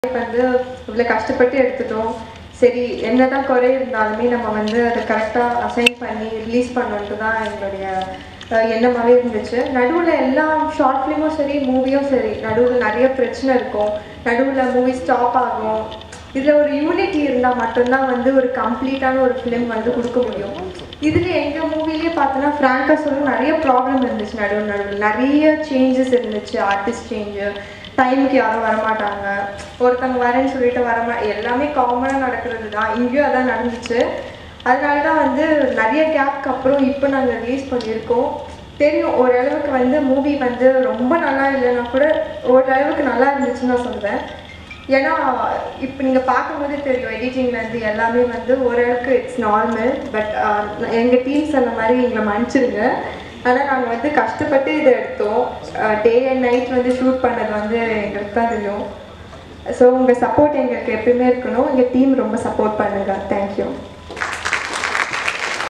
வந்து இவ்வளோ கஷ்டப்பட்டு எடுத்துட்டோம் சரி என்னதான் குறை இருந்தாலுமே நம்ம வந்து அதை கரெக்டாக அசைன் பண்ணி ரிலீஸ் பண்ணணுன்ட்டு தான் எங்களுடைய அஹ், எண்ணமாவே இருந்துச்சு நடுவில் எல்லா ஷார்ட் ஃபிலிமும் சரி மூவியும் சரி நடுவில் நிறைய பிரச்சனை இருக்கும் நடுவில் மூவி ஸ்டாப் ஆகும் இதில் ஒரு யூனிட்டி இருந்தால் மட்டும்தான் வந்து ஒரு கம்ப்ளீட்டான ஒரு ஃபிலிம் வந்து கொடுக்க முடியும் இதில் எங்கள் மூவிலேயே பார்த்தோன்னா ஃப்ராங்காக சொல்ல நிறைய ப்ராப்ளம் இருந்துச்சு நடுவில் நடுவில் நிறைய சேஞ்சஸ் இருந்துச்சு ஆர்டிஸ்ட் சேஞ்சு டைமுக்கு யாரும் வரமாட்டாங்க ஒருத்தவங்க வரேன்னு சொல்லிட்டு வரமா எல்லாமே காமனாக நடக்கிறது தான் இங்கேயும் அதான் நடந்துச்சு அதனால தான் வந்து நிறைய கேப்க்கு அப்புறம் இப்போ நாங்கள் ரிலீஸ் பண்ணியிருக்கோம் தெரியும் ஓரளவுக்கு வந்து மூவி வந்து ரொம்ப நல்லா இல்லைன்னா கூட ஓரளவுக்கு நல்லா இருந்துச்சுன்னு நான் சொல்லுவேன் ஏன்னா இப்போ நீங்கள் பார்க்கும்போதே தெரியும் எடிட்டிங்லேருந்து எல்லாமே வந்து ஓரளவுக்கு இட்ஸ் நார்மல் பட் எங்கள் டீம் சொன்ன மாதிரி எங்களை மன்னிச்சிருங்க ஆனால் நாங்கள் வந்து கஷ்டப்பட்டு இதை எடுத்தோம் டே அண்ட் நைட் வந்து ஷூட் பண்ணது வந்து எங்களுக்கு தான் தெரியும் ஸோ உங்கள் சப்போர்ட் எங்களுக்கு எப்பயுமே இருக்கணும் எங்கள் டீம் ரொம்ப சப்போர்ட் பண்ணுங்கள் தேங்க்யூ